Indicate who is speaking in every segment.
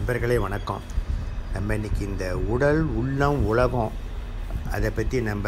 Speaker 1: நண்பர்களே வணக்கம் நம்ம இன்னைக்கு இந்த உடல் உள்ளம் உலகம் அதை பற்றி நம்ம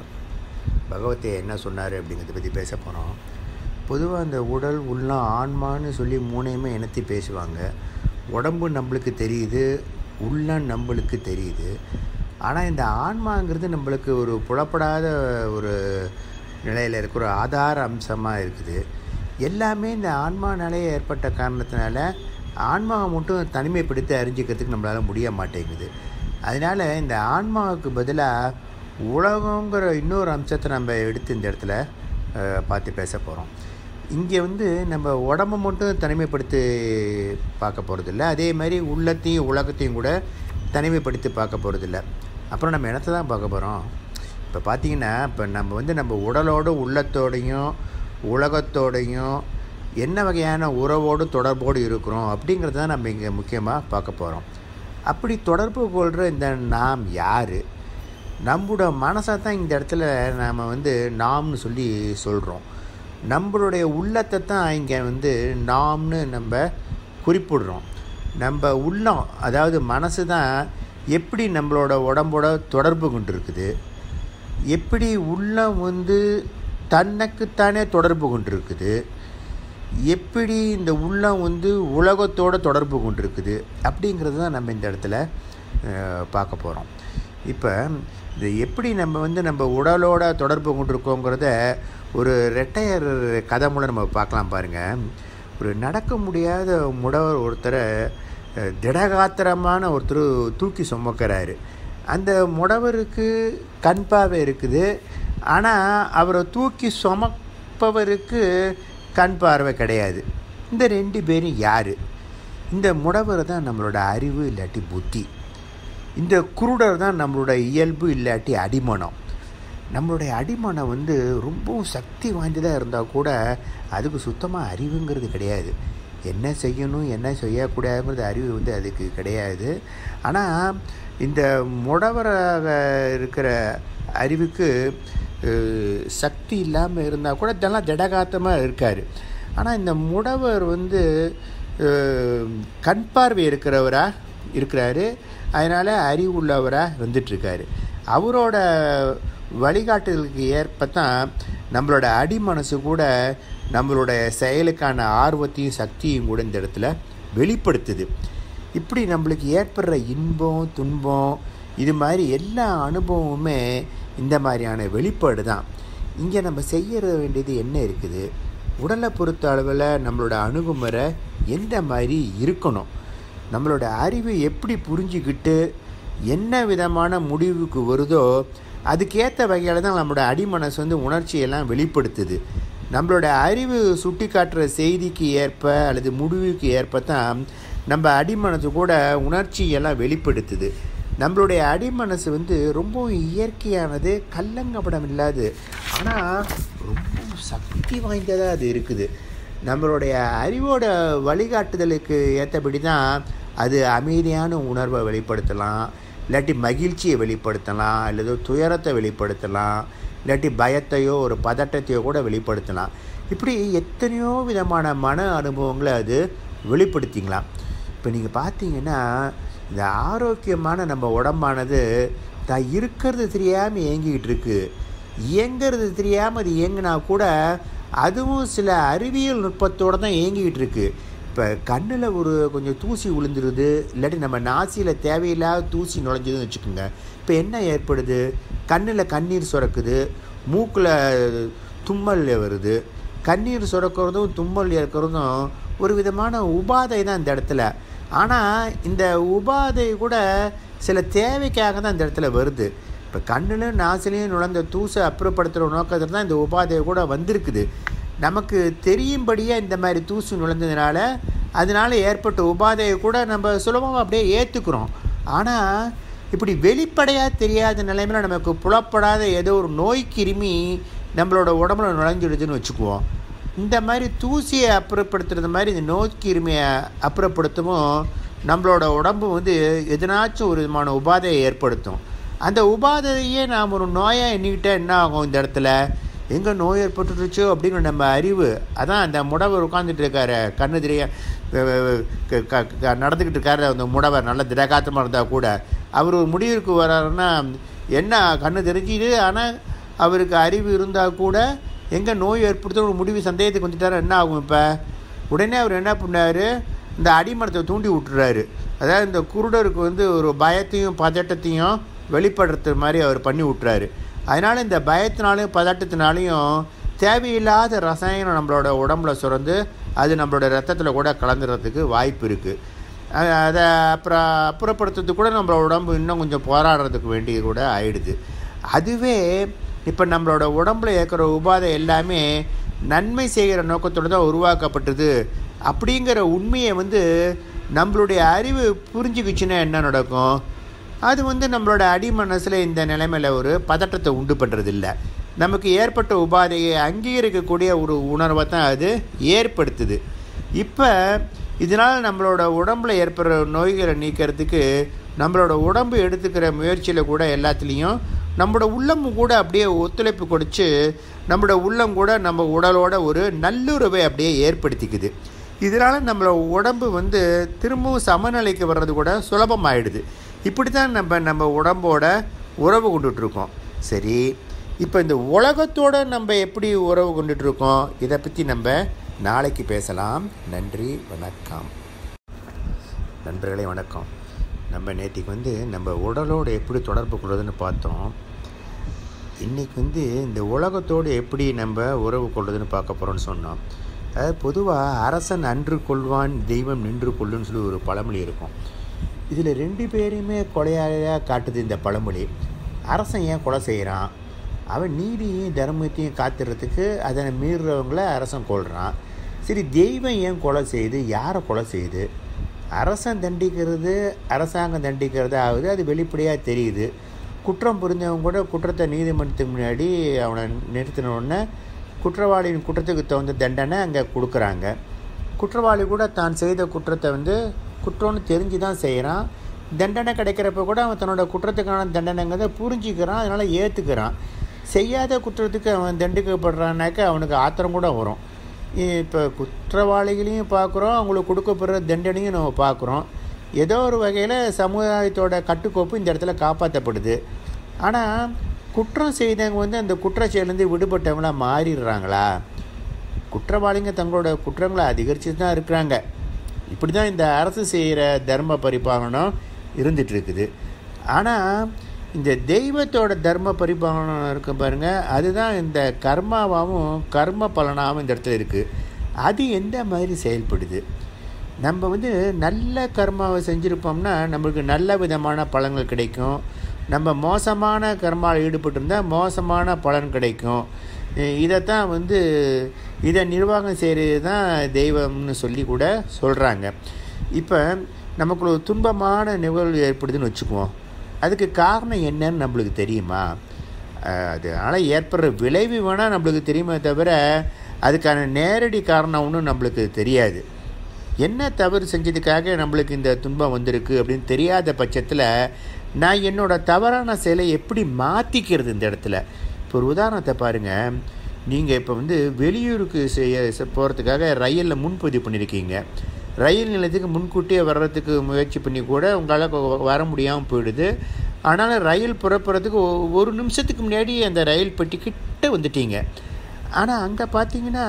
Speaker 1: பகவத்தை என்ன சொன்னார் அப்படிங்கிறத பற்றி பேச போகிறோம் பொதுவாக அந்த உடல் உள்ளம் ஆன்மான்னு சொல்லி மூணையுமே இணைத்து பேசுவாங்க உடம்பு நம்மளுக்கு தெரியுது உள்ளம் நம்மளுக்கு தெரியுது ஆனால் இந்த ஆன்மாங்கிறது நம்மளுக்கு ஒரு புலப்படாத ஒரு நிலையில் இருக்கிற ஒரு ஆதார அம்சமாக இருக்குது எல்லாமே இந்த ஆன்மா நிலையை ஏற்பட்ட காரணத்தினால ஆன்மாவை மட்டும் தனிமைப்படுத்தி அறிஞ்சிக்கிறதுக்கு நம்மளால் முடிய மாட்டேங்குது அதனால் இந்த ஆன்மாவுக்கு பதிலாக உலகங்கிற இன்னொரு அம்சத்தை நம்ம எடுத்து இந்த இடத்துல அஹ், பார்த்து பேச போகிறோம் இங்கே வந்து நம்ம உடம்பை மட்டும் தனிமைப்படுத்தி பார்க்க போகிறதில்ல அதே மாதிரி உள்ளத்தையும் உலகத்தையும் கூட தனிமைப்படுத்தி பார்க்க போகிறதில்ல அப்புறம் நம்ம என்னத்தை தான் பார்க்க போகிறோம் இப்போ பார்த்தீங்கன்னா இப்போ நம்ம வந்து நம்ம உடலோட உள்ளத்தோடையும் உலகத்தோடையும் என்ன வகையான உறவோடு தொடர்போடு இருக்கிறோம் அப்படிங்கிறத தான் நம்ம இங்கே முக்கியமாக பார்க்க போகிறோம் அப்படி தொடர்பு கொள்கிற இந்த நாம் யார் நம்மளோட மனசை தான் இந்த இடத்துல நாம் வந்து நாம்னு சொல்லி சொல்கிறோம் நம்மளுடைய உள்ளத்தை தான் இங்கே வந்து நாம்னு நம்ம குறிப்பிடுறோம் நம்ம உள்ளம் அதாவது மனசு தான் எப்படி நம்மளோட உடம்போட தொடர்பு கொண்டு இருக்குது எப்படி உள்ளம் வந்து தன்னைக்குத்தானே தொடர்பு கொண்டிருக்குது எப்படி இந்த உள்ளம் வந்து உலகத்தோட தொடர்பு கொண்டிருக்குது அப்படிங்கிறது தான் நம்ம இந்த இடத்துல அஹ், பார்க்க போகிறோம் இப்போ இது எப்படி நம்ம வந்து நம்ம உடலோட தொடர்பு கொண்டிருக்கோங்கிறத ஒரு ரெட்டையர் கதை மூலம் நம்ம பார்க்கலாம் பாருங்கள் ஒரு நடக்க முடியாத முடவர் ஒருத்தரை அஹ், திடகாத்திரமான ஒருத்தர் தூக்கி சுமக்கிறாரு அந்த முடவருக்கு கண் பார்வை இருக்குது ஆனால் அவரை தூக்கி சுமப்பவருக்கு கண் பார்வை கிடையாது இந்த ரெண்டு பேரும் யார் இந்த முடவர் தான் நம்மளோட அறிவு இல்லாட்டி புத்தி இந்த குருடர் தான் நம்மளோட இயல்பு இல்லாட்டி அடிமனம் நம்மளுடைய அடிமனம் வந்து ரொம்பவும் சக்தி வாய்ந்ததாக இருந்தால் கூட அதுக்கு சுத்தமாக அறிவுங்கிறது கிடையாது என்ன செய்யணும் என்ன செய்யக்கூடாதுங்கிறது அறிவு வந்து அதுக்கு கிடையாது ஆனால் இந்த முடவராக இருக்கிற அறிவுக்கு அஹ், சக்தி இல்லாமல் இருந்தால் கூட இதெல்லாம் திடகாத்தமாக இருக்கார் ஆனால் இந்த முடவர் வந்து அஹ், கண் பார்வை இருக்கிறவரா இருக்கிறாரு அதனால் அறிவு உள்ளவராக வந்துட்டுருக்காரு அவரோட வழிகாட்டுதலுக்கு ஏற்ப தான் நம்மளோட அடிமனசு கூட நம்மளோட செயலுக்கான ஆர்வத்தையும் சக்தியும் கூட இந்த இடத்துல வெளிப்படுத்துது இப்படி நம்மளுக்கு ஏற்படுற இன்பம் துன்பம் இது மாதிரி எல்லா அனுபவமுமே இந்த மாதிரியான வெளிப்பாடு தான் இங்கே நம்ம செய்ய வேண்டியது என்ன இருக்குது உடலை பொறுத்த அளவில் நம்மளோட அணுகுமுறை எந்த மாதிரி இருக்கணும் நம்மளோட அறிவு எப்படி புரிஞ்சுக்கிட்டு என்ன விதமான முடிவுக்கு வருதோ அதுக்கேற்ற வகையில் தான் நம்மளோட அடிமனசு வந்து உணர்ச்சியெல்லாம் வெளிப்படுத்துது நம்மளோட அறிவு சுட்டி காட்டுற செய்திக்கு ஏற்ப அல்லது முடிவுக்கு ஏற்ப தான் நம்ம அடிமனசு கூட உணர்ச்சியெல்லாம் வெளிப்படுத்துது நம்மளுடைய அடிமனசு வந்து ரொம்பவும் இயற்கையானது கல்லங்கப்படம் இல்லாது ஆனால் ரொம்ப சக்தி வாய்ந்ததாக அது இருக்குது நம்மளுடைய அறிவோட வழிகாட்டுதலுக்கு ஏற்றபடி தான் அது அமைதியான உணர்வை வெளிப்படுத்தலாம் இல்லாட்டி மகிழ்ச்சியை வெளிப்படுத்தலாம் அல்லது துயரத்தை வெளிப்படுத்தலாம் இல்லாட்டி பயத்தையோ ஒரு பதட்டத்தையோ கூட வெளிப்படுத்தலாம் இப்படி எத்தனையோ விதமான மன அனுபவங்களை அது வெளிப்படுத்திக்கலாம் இப்போ நீங்கள் பார்த்தீங்கன்னா இந்த ஆரோக்கியமான நம்ம உடம்பானது தான் இருக்கிறது தெரியாமல் இயங்கிக்கிட்டு இருக்கு இயங்கிறது தெரியாமல் அது இயங்கினா கூட அதுவும் சில அறிவியல் நுட்பத்தோடு தான் இயங்கிக்கிட்டு இருக்கு இப்போ கண்ணில் ஒரு கொஞ்சம் தூசி விழுந்துருது இல்லாட்டி நம்ம நாசியில் தேவையில்லாத தூசி நுழைஞ்சதுன்னு வச்சுக்கோங்க இப்போ என்ன ஏற்படுது கண்ணில் கண்ணீர் சுரக்குது மூக்கில் தும்மல் வருது கண்ணீர் சுரக்கிறதும் தும்மல் இருக்கிறதும் ஒரு விதமான உபாதை தான் இந்த இடத்துல ஆனால் இந்த உபாதை கூட சில தேவைக்காக தான் இந்த இடத்துல வருது இப்போ கண்ணிலும் நாசிலையும் நுழைந்த தூசை அப்புறப்படுத்துகிற நோக்கத்தில் தான் இந்த உபாதை கூட வந்திருக்குது நமக்கு தெரியும்படியாக இந்த மாதிரி தூசு நுழைஞ்சதுனால அதனால ஏற்பட்ட உபாதையை கூட நம்ம சுலபமாக அப்படியே ஏற்றுக்கிறோம் ஆனால் இப்படி வெளிப்படையாக தெரியாத நிலைமையில் நமக்கு புலப்படாத ஏதோ ஒரு நோய் கிருமி நம்மளோட உடம்புல நுழைஞ்சிடுதுன்னு வச்சுக்குவோம் இந்த மாதிரி தூசியை அப்புறப்படுத்துறது மாதிரி இந்த நோய் கிருமியை அப்புறப்படுத்தவும் நம்மளோட உடம்பு வந்து எதனாச்சும் ஒரு விதமான உபாதையை ஏற்படுத்தும் அந்த உபாதையே நாம் ஒரு நோயாக எண்ணிக்கிட்டால் என்ன ஆகும் இந்த இடத்துல எங்கே நோய் ஏற்பட்டுருச்சோ அப்படிங்கிற நம்ம அறிவு அதான் அந்த முடவர் உட்காந்துட்டு இருக்காரு கண்ணு தெரிய நடந்துக்கிட்டு இருக்காரு அந்த முடவர் நல்ல திடகாத்தமாக இருந்தால் கூட அவர் ஒரு முடிவிற்கு வர்றாருன்னா என்ன கண்ணு தெரிஞ்சுது ஆனால் அவருக்கு அறிவு இருந்தால் கூட எங்கே நோய் ஏற்படுத்த ஒரு முடிவு சந்தேகத்துக்கு வந்துட்டாரா என்ன ஆகும் இப்போ உடனே அவர் என்ன பண்ணார் இந்த அடிமரத்தை தூண்டி விட்டுறாரு அதாவது இந்த குருடருக்கு வந்து ஒரு பயத்தையும் பதட்டத்தையும் வெளிப்படுறது மாதிரி அவர் பண்ணி விட்டுறாரு அதனால் இந்த பயத்தினாலையும் பதட்டத்தினாலையும் தேவையில்லாத ரசாயனம் நம்மளோட உடம்புல சுரந்து அது நம்மளோட ரத்தத்தில் கூட கலந்துறதுக்கு வாய்ப்பு இருக்குது அதை அப்புறம் அப்புறப்படுத்துறதுக்கு கூட நம்மளோட உடம்பு இன்னும் கொஞ்சம் போராடுறதுக்கு வேண்டியது கூட ஆயிடுது அதுவே இப்போ நம்மளோட உடம்புல ஏற்கிற உபாதை எல்லாமே நன்மை செய்கிற நோக்கத்தோடு தான் உருவாக்கப்பட்டது அப்படிங்கிற உண்மையை வந்து நம்மளுடைய அறிவு புரிஞ்சுக்கிச்சுன்னா என்ன நடக்கும் அது வந்து நம்மளோட அடி மனசில் இந்த நிலைமையில் ஒரு பதட்டத்தை உண்டு பண்ணுறதில்ல நமக்கு ஏற்பட்ட உபாதையை அங்கீகரிக்கக்கூடிய ஒரு உணர்வை தான் அது ஏற்படுத்துது இப்போ இதனால் நம்மளோட உடம்பில் ஏற்படுற நோய்களை நீக்கிறதுக்கு நம்மளோட உடம்பு எடுத்துக்கிற முயற்சியில் கூட எல்லாத்துலேயும் நம்மளோட உள்ளமும் கூட அப்படியே ஒத்துழைப்பு கொடுத்து நம்மளோட உள்ளம் கூட நம்ம உடலோட ஒரு நல்லுறவை அப்படியே ஏற்படுத்திக்குது இதனால் நம்மளோட உடம்பு வந்து திரும்பவும் சமநிலைக்கு வர்றது கூட சுலபமாயிடுது இப்படி தான் நம்ம நம்ம உடம்போட உறவு கொண்டுட்ருக்கோம் சரி இப்போ இந்த உலகத்தோடு நம்ம எப்படி உறவு கொண்டுட்ருக்கோம் இதை பற்றி நம்ம நாளைக்கு பேசலாம் நன்றி வணக்கம் நண்பர்களே வணக்கம் நம்ம நேற்றுக்கு வந்து நம்ம உடலோடு எப்படி தொடர்பு கொள்வதுன்னு பார்த்தோம் இன்றைக்கி வந்து இந்த உலகத்தோடு எப்படி நம்ம உறவு கொள்வதுன்னு பார்க்க போகிறோன்னு சொன்னோம் அதாவது பொதுவாக அரசன் அன்று கொள்வான் தெய்வம் நின்று கொள்ளுன்னு சொல்லி ஒரு பழமொழி இருக்கும் இதில் ரெண்டு பேரையுமே கொலையாக காட்டுது இந்த பழமொழி அரசன் ஏன் கொலை செய்கிறான் அவன் நீதியையும் தர்மத்தையும் காத்துறதுக்கு அதனை மீறுறவங்கள அரசன் கொள்கிறான் சரி தெய்வம் ஏன் கொலை செய்யுது யாரை கொலை செய்யுது அரசன் தண்டிக்கிறது அரசாங்கம் தண்டிக்கிறது ஆகுது அது வெளிப்படையாக தெரியுது குற்றம் புரிஞ்சவங்க கூட குற்றத்தை நீதிமன்றத்துக்கு முன்னாடி அவனை நிறுத்தின உடனே குற்றவாளியின் குற்றத்துக்கு தகுந்த தண்டனை அங்கே கொடுக்குறாங்க குற்றவாளி கூட தான் செய்த குற்றத்தை வந்து குற்றம்னு தெரிஞ்சு தான் செய்கிறான் தண்டனை கிடைக்கிறப்ப கூட அவன் தன்னோட குற்றத்துக்கான தண்டனைங்கிறத புரிஞ்சிக்கிறான் அதனால் ஏற்றுக்கிறான் செய்யாத குற்றத்துக்கு அவன் தண்டிக்கப்படுறான்னாக்க அவனுக்கு ஆத்திரம் கூட வரும் இப்போ குற்றவாளிகளையும் பார்க்குறோம் அவங்களுக்கு கொடுக்கப்படுற தண்டனையும் நம்ம பார்க்குறோம் ஏதோ ஒரு வகையில் சமுதாயத்தோட கட்டுக்கோப்பு இந்த இடத்துல காப்பாற்றப்படுது ஆனால் குற்றம் செய்தவங்க வந்து அந்த குற்றச்செயலேருந்து விடுபட்டவங்களாக மாறிடுறாங்களா குற்றவாளிங்க தங்களோட குற்றங்களை அதிகரித்து தான் இருக்கிறாங்க இப்படி தான் இந்த அரசு செய்கிற தர்ம பரிபாலனம் இருந்துகிட்ருக்குது ஆனால் இந்த தெய்வத்தோட தர்ம பரிபாலனம் இருக்க பாருங்கள் அதுதான் இந்த கர்மாவாகவும் கர்ம பலனாகவும் இந்த இடத்துல இருக்குது அது எந்த மாதிரி செயல்படுது நம்ம வந்து நல்ல கர்மாவை செஞ்சுருப்போம்னா நம்மளுக்கு நல்ல விதமான பலன்கள் கிடைக்கும் நம்ம மோசமான கர்மாவில் ஈடுபட்டிருந்தால் மோசமான பலன் கிடைக்கும் இதைத்தான் வந்து இதை நிர்வாகம் செய்கிறது தான் தெய்வம்னு சொல்லி கூட சொல்கிறாங்க இப்போ நமக்கு ஒரு துன்பமான நிகழ்வு ஏற்படுதுன்னு வச்சுக்குவோம் அதுக்கு காரணம் என்னன்னு நம்மளுக்கு தெரியுமா அதனால் ஏற்படுற விளைவு வேணால் நம்மளுக்கு தெரியுமே தவிர அதுக்கான நேரடி காரணம் ஒன்றும் நம்மளுக்கு தெரியாது என்ன தவறு செஞ்சதுக்காக நம்மளுக்கு இந்த துன்பம் வந்திருக்கு அப்படின்னு தெரியாத பட்சத்தில் நான் என்னோடய தவறான செயலை எப்படி மாற்றிக்கிறது இந்த இடத்துல இப்போ ஒரு உதாரணத்தை பாருங்கள் நீங்கள் இப்போ வந்து வெளியூருக்கு செய்ய போகிறதுக்காக ரயிலில் முன்பதிவு பண்ணியிருக்கீங்க ரயில் நிலையத்துக்கு முன்கூட்டியே வர்றதுக்கு முயற்சி பண்ணி கூட உங்களால் வர முடியாமல் போயிடுது ஆனாலும் ரயில் புறப்படுறதுக்கு ஒரு நிமிஷத்துக்கு முன்னாடி அந்த ரயில் பெட்டி கிட்ட வந்துட்டீங்க ஆனால் அங்கே பார்த்தீங்கன்னா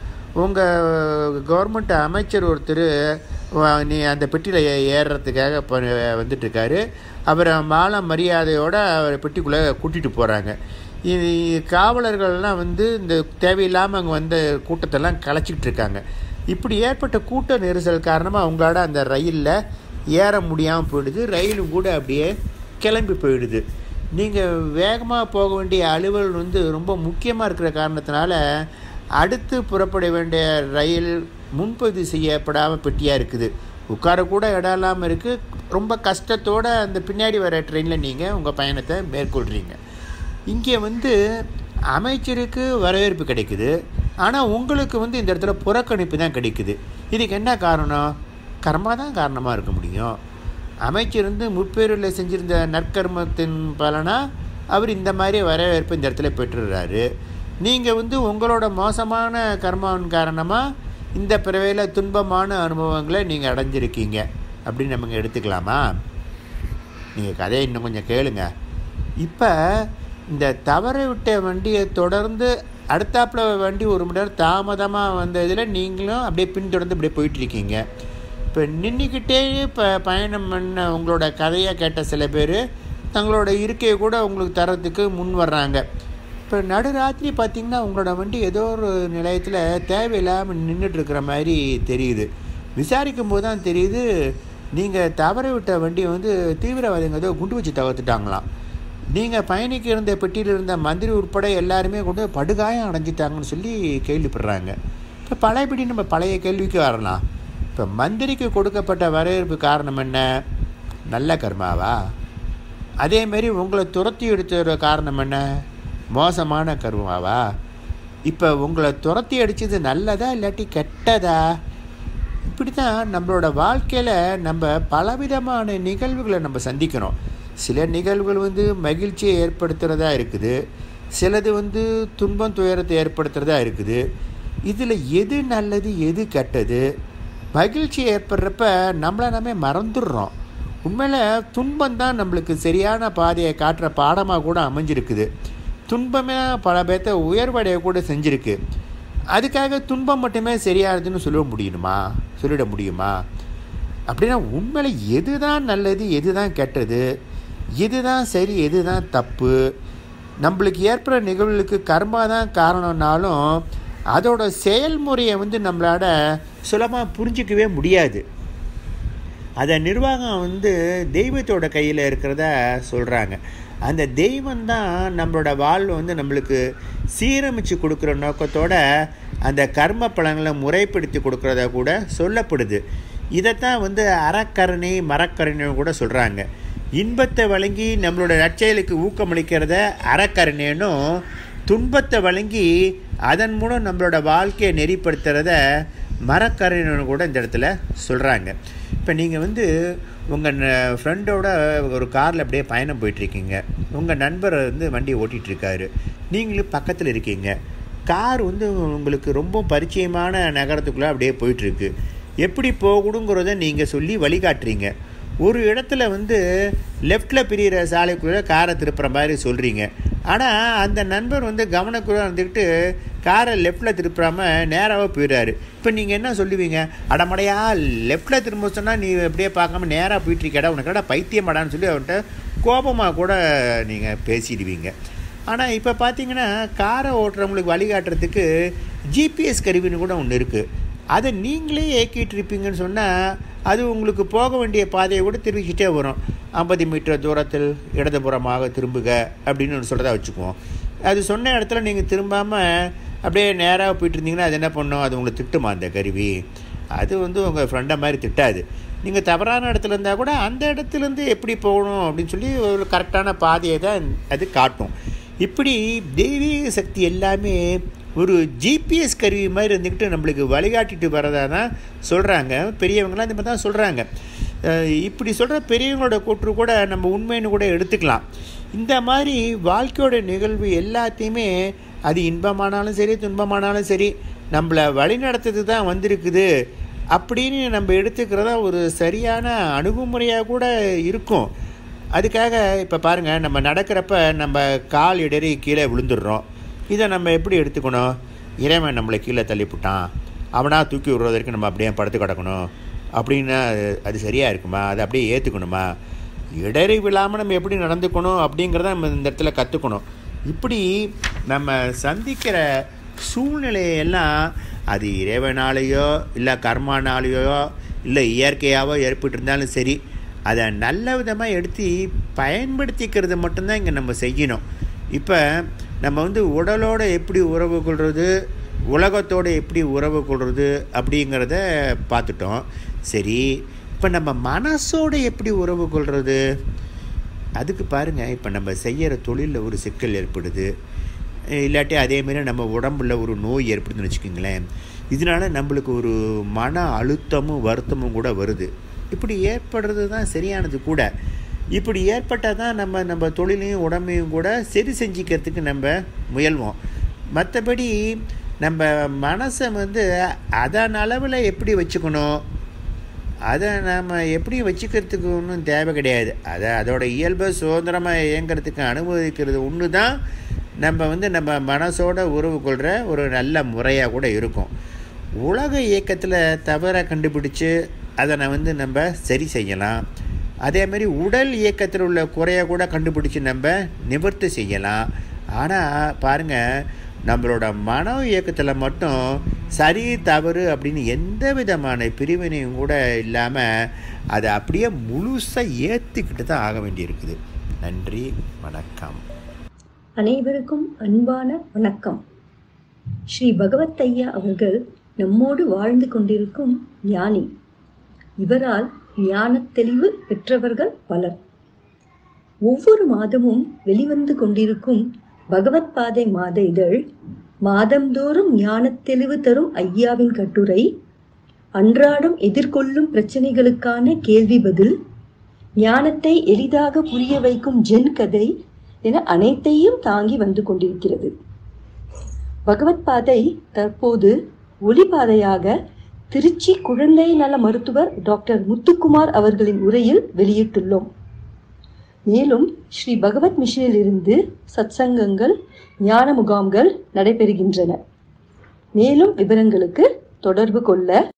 Speaker 1: உங்கள் கவர்மெண்ட் அமைச்சர் ஒருத்தர் நீ அந்த பெட்டியில் ஏறுறதுக்காக இப்போ வந்துட்டுருக்காரு அவரை மாலை மரியாதையோடு அவர் பெட்டிக்குள்ளே கூட்டிகிட்டு போகிறாங்க இது காவலர்கள்லாம் வந்து இந்த தேவையில்லாமல் அங்கே வந்த கூட்டத்தெல்லாம் கலைச்சிக்கிட்டு இருக்காங்க இப்படி ஏற்பட்ட கூட்ட நெரிசல் காரணமாக அவங்களோட அந்த ரயிலில் ஏற முடியாமல் போயிடுது ரயிலும் கூட அப்படியே கிளம்பி போயிடுது நீங்கள் வேகமாக போக வேண்டிய அலுவல் வந்து ரொம்ப முக்கியமாக இருக்கிற காரணத்தினால அடுத்து புறப்பட வேண்டிய ரயில் முன்பதிவு செய்யப்படாமல் பெட்டியாக இருக்குது உட்காரக்கூட இடம் இல்லாமல் இருக்குது ரொம்ப கஷ்டத்தோடு அந்த பின்னாடி வர ட்ரெயினில் நீங்கள் உங்கள் பயணத்தை மேற்கொள்கிறீங்க இங்கே வந்து அமைச்சருக்கு வரவேற்பு கிடைக்குது ஆனால் உங்களுக்கு வந்து இந்த இடத்துல புறக்கணிப்பு தான் கிடைக்குது இதுக்கு என்ன காரணம் கர்மா தான் காரணமாக இருக்க முடியும் அமைச்சர் வந்து முப்பேரில் செஞ்சுருந்த நற்கர்மத்தின் பலனாக அவர் இந்த மாதிரி வரவேற்பு இந்த இடத்துல பெற்றுடுறாரு நீங்கள் வந்து உங்களோட மோசமான கர்மாவின் காரணமாக இந்த பிறவையில் துன்பமான அனுபவங்களை நீங்கள் அடைஞ்சிருக்கீங்க அப்படின்னு நம்ம எடுத்துக்கலாமா நீங்கள் கதையை இன்னும் கொஞ்சம் கேளுங்க இப்போ இந்த தவற விட்ட வண்டியை தொடர்ந்து அடுத்தாப்பில் வண்டி ஒரு மணி நேரம் தாமதமாக வந்ததில் நீங்களும் அப்படியே பின்தொடர்ந்து அப்படியே போயிட்டுருக்கீங்க இப்போ நின்றுக்கிட்டே இப்போ பயணம் பண்ண உங்களோட கதையை கேட்ட சில பேர் தங்களோட இருக்கையை கூட உங்களுக்கு தரத்துக்கு முன் வர்றாங்க இப்போ நடுராத்திரி பார்த்திங்கன்னா உங்களோட வண்டி ஏதோ ஒரு நிலையத்தில் தேவையில்லாமல் நின்றுட்டுருக்கிற மாதிரி தெரியுது விசாரிக்கும் போது தான் தெரியுது நீங்கள் தவற விட்ட வண்டியை வந்து தீவிரவாதிங்க ஏதோ குண்டு வச்சு தகர்த்துட்டாங்களாம் நீங்கள் பயணிக்க இருந்த பெட்டியில் இருந்த மந்திரி உட்பட எல்லாருமே கொண்டு படுகாயம் அடைஞ்சிட்டாங்கன்னு சொல்லி கேள்விப்படுறாங்க இப்போ பழையபடி நம்ம பழைய கேள்விக்கு வரலாம் இப்போ மந்திரிக்கு கொடுக்கப்பட்ட வரவேற்பு காரணம் என்ன நல்ல கர்மாவா அதேமாரி உங்களை துரத்தி எடுத்த காரணம் என்ன மோசமான கர்மாவா இப்போ உங்களை துரத்தி அடித்தது நல்லதா இல்லாட்டி கெட்டதா இப்படி தான் நம்மளோட வாழ்க்கையில் நம்ம பலவிதமான நிகழ்வுகளை நம்ம சந்திக்கிறோம் சில நிகழ்வுகள் வந்து மகிழ்ச்சியை ஏற்படுத்துகிறதா இருக்குது சிலது வந்து துன்பம் துயரத்தை ஏற்படுத்துகிறதா இருக்குது இதில் எது நல்லது எது கெட்டது மகிழ்ச்சி ஏற்படுறப்ப நம்மளை நம்ம மறந்துடுறோம் உண்மையில் துன்பம் தான் நம்மளுக்கு சரியான பாதையை காட்டுற பாடமாக கூட அமைஞ்சிருக்குது துன்பமே பல பேர்த்த உயர்வடைய கூட செஞ்சுருக்கு அதுக்காக துன்பம் மட்டுமே சரியானதுன்னு சொல்ல முடியுமா சொல்லிட முடியுமா அப்படின்னா உண்மையில் எது தான் நல்லது எது தான் கெட்டது எது தான் சரி எது தான் தப்பு நம்மளுக்கு ஏற்படுற நிகழ்வுகளுக்கு கர்மா தான் காரணம்னாலும் அதோட செயல்முறையை வந்து நம்மளால் சுலபமாக புரிஞ்சிக்கவே முடியாது அதை நிர்வாகம் வந்து தெய்வத்தோட கையில் இருக்கிறத சொல்கிறாங்க அந்த தெய்வம் தான் நம்மளோட வாழ்வை வந்து நம்மளுக்கு சீரமைச்சு கொடுக்குற நோக்கத்தோட அந்த கர்ம பலன்களை முறைப்படுத்தி கொடுக்குறதா கூட சொல்லப்படுது இதைத்தான் வந்து அறக்கரணை மரக்கரணை கூட சொல்கிறாங்க இன்பத்தை வழங்கி நம்மளோட நற்செயலுக்கு ஊக்கமளிக்கிறத அறக்கரணைனும் துன்பத்தை வழங்கி அதன் மூலம் நம்மளோட வாழ்க்கையை நெறிப்படுத்துகிறத மரக்கரைன்னு கூட இந்த இடத்துல சொல்கிறாங்க இப்போ நீங்கள் வந்து உங்கள் ஃப்ரெண்டோட ஒரு காரில் அப்படியே பயணம் போயிட்டுருக்கீங்க உங்கள் நண்பர் வந்து வண்டியை ஓட்டிகிட்ருக்காரு நீங்களும் பக்கத்தில் இருக்கீங்க கார் வந்து உங்களுக்கு ரொம்ப பரிச்சயமான நகரத்துக்குள்ளே அப்படியே போயிட்டுருக்கு எப்படி போகணுங்கிறத நீங்கள் சொல்லி வழிகாட்டுறீங்க ஒரு இடத்துல வந்து லெஃப்டில் பிரிகிற சாலைக்குள்ளே காரை திருப்புற மாதிரி சொல்கிறீங்க ஆனால் அந்த நண்பர் வந்து கவனக்குள்ள இருந்துக்கிட்டு காரை லெஃப்டில் திருப்பாமல் நேராக போயிடுறாரு இப்போ நீங்கள் என்ன சொல்லுவீங்க அடமடையா லெஃப்டில் திரும்ப சொன்னால் நீ எப்படியே பார்க்காம நேராக போயிட்டுருக்கடா உனக்கு கடை பைத்தியமாடான்னு சொல்லி அவன்கிட்ட கோபமாக கூட நீங்கள் பேசிடுவீங்க ஆனால் இப்போ பார்த்தீங்கன்னா காரை ஓட்டுறவங்களுக்கு வழிகாட்டுறதுக்கு ஜிபிஎஸ் கருவின்னு கூட ஒன்று இருக்குது அதை நீங்களே ஏக்கிட்டு இருப்பீங்கன்னு சொன்னால் அது உங்களுக்கு போக வேண்டிய பாதையை கூட திரும்பிக்கிட்டே வரும் ஐம்பது மீட்டர் தூரத்தில் இடதுபுறமாக திரும்புக அப்படின்னு சொல்கிறதா வச்சுக்குவோம் அது சொன்ன இடத்துல நீங்கள் திரும்பாமல் அப்படியே நேராக போயிட்டு இருந்தீங்கன்னா அது என்ன பண்ணும் அது உங்களை திட்டுமா அந்த கருவி அது வந்து உங்கள் ஃப்ரெண்டை மாதிரி திட்டாது நீங்கள் தவறான இடத்துல இருந்தால் கூட அந்த இடத்துலேருந்து எப்படி போகணும் அப்படின்னு சொல்லி ஒரு கரெக்டான பாதையை தான் அது காட்டும் இப்படி தெய்வீக சக்தி எல்லாமே ஒரு ஜிபிஎஸ் கருவி மாதிரி இருந்துக்கிட்டு நம்மளுக்கு வழிகாட்டிட்டு வரதா தான் சொல்கிறாங்க பெரியவங்களாம் இந்த மாதிரி தான் சொல்கிறாங்க இப்படி சொல்கிற பெரியவங்களோட கூற்று கூட நம்ம உண்மைன்னு கூட எடுத்துக்கலாம் இந்த மாதிரி வாழ்க்கையோட நிகழ்வு எல்லாத்தையுமே அது இன்பமானாலும் சரி துன்பமானாலும் சரி நம்மளை வழிநடத்துறது தான் வந்திருக்குது அப்படின்னு நம்ம எடுத்துக்கிறதா ஒரு சரியான அணுகுமுறையாக கூட இருக்கும் அதுக்காக இப்போ பாருங்கள் நம்ம நடக்கிறப்ப நம்ம கால் இடறி கீழே விழுந்துடுறோம் இதை நம்ம எப்படி எடுத்துக்கணும் இறைவன் நம்மளை கீழே தள்ளிவிட்டான் அவனாக தூக்கி விடுறது வரைக்கும் நம்ம அப்படியே படுத்து கிடக்கணும் அப்படின்னா அது சரியாக இருக்குமா அதை அப்படியே ஏற்றுக்கணுமா இடறி விழாமல் நம்ம எப்படி நடந்துக்கணும் அப்படிங்கிறத நம்ம இந்த இடத்துல கற்றுக்கணும் இப்படி நம்ம சந்திக்கிற சூழ்நிலையெல்லாம் அது இறைவனாலேயோ இல்லை கர்மானாலேயோ இல்லை இயற்கையாகவோ ஏற்பட்டிருந்தாலும் சரி அதை நல்ல விதமாக எடுத்து பயன்படுத்திக்கிறது மட்டும்தான் இங்கே நம்ம செய்யணும் இப்போ நம்ம வந்து உடலோடு எப்படி உறவு கொள்வது உலகத்தோடு எப்படி உறவு கொள்வது அப்படிங்கிறத பார்த்துட்டோம் சரி இப்போ நம்ம மனசோடு எப்படி உறவு கொள்வது அதுக்கு பாருங்கள் இப்போ நம்ம செய்கிற தொழிலில் ஒரு சிக்கல் ஏற்படுது இல்லாட்டி அதேமாரி நம்ம உடம்புல ஒரு நோய் ஏற்படுதுன்னு வச்சுக்கோங்களேன் இதனால் நம்மளுக்கு ஒரு மன அழுத்தமும் வருத்தமும் கூட வருது இப்படி ஏற்படுறது தான் சரியானது கூட இப்படி ஏற்பட்டால் தான் நம்ம நம்ம தொழிலையும் உடம்பையும் கூட சரி செஞ்சுக்கிறதுக்கு நம்ம முயல்வோம் மற்றபடி நம்ம மனசை வந்து அதன் அளவில் எப்படி வச்சுக்கணும் அதை நாம் எப்படி வச்சுக்கிறதுக்கு ஒன்றும் தேவை கிடையாது அதை அதோட இயல்பை சுதந்திரமாக இயங்கிறதுக்கு அனுமதிக்கிறது ஒன்று தான் நம்ம வந்து நம்ம மனசோட உறவு கொள்கிற ஒரு நல்ல முறையாக கூட இருக்கும் உலக இயக்கத்தில் தவறை கண்டுபிடிச்சு அதனை வந்து நம்ம சரி செய்யலாம் அதே மாதிரி உடல் இயக்கத்தில் உள்ள குறையை கூட கண்டுபிடிச்சி நம்ம நிவர்த்தி செய்யலாம் ஆனால் பாருங்கள் நம்மளோட மன இயக்கத்தில் மட்டும் சரி தவறு அப்படின்னு எந்த விதமான பிரிவினையும் கூட இல்லாமல் அதை அப்படியே முழுசாக ஏற்றுக்கிட்டு தான் ஆக வேண்டியிருக்குது நன்றி வணக்கம்
Speaker 2: அனைவருக்கும் அன்பான வணக்கம் ஸ்ரீ பகவத் ஐயா அவர்கள் நம்மோடு வாழ்ந்து கொண்டிருக்கும் ஞானி இவரால் ஞானத் தெளிவு பெற்றவர்கள் பலர் ஒவ்வொரு மாதமும் வெளிவந்து கொண்டிருக்கும் பகவத் பாதை மாத இதழ் மாதந்தோறும் ஞானத் தெளிவு தரும் ஐயாவின் கட்டுரை அன்றாடம் எதிர்கொள்ளும் பிரச்சனைகளுக்கான கேள்வி பதில் ஞானத்தை எளிதாக புரிய வைக்கும் ஜென் கதை என அனைத்தையும் தாங்கி வந்து கொண்டிருக்கிறது பகவத் பாதை தற்போது ஒளிபாதையாக திருச்சி குழந்தை நல மருத்துவர் டாக்டர் முத்துக்குமார் அவர்களின் உரையில் வெளியிட்டுள்ளோம் மேலும் ஸ்ரீ பகவத் மிஷனில் இருந்து சத்சங்கங்கள் ஞான முகாம்கள் நடைபெறுகின்றன மேலும் விவரங்களுக்கு தொடர்பு கொள்ள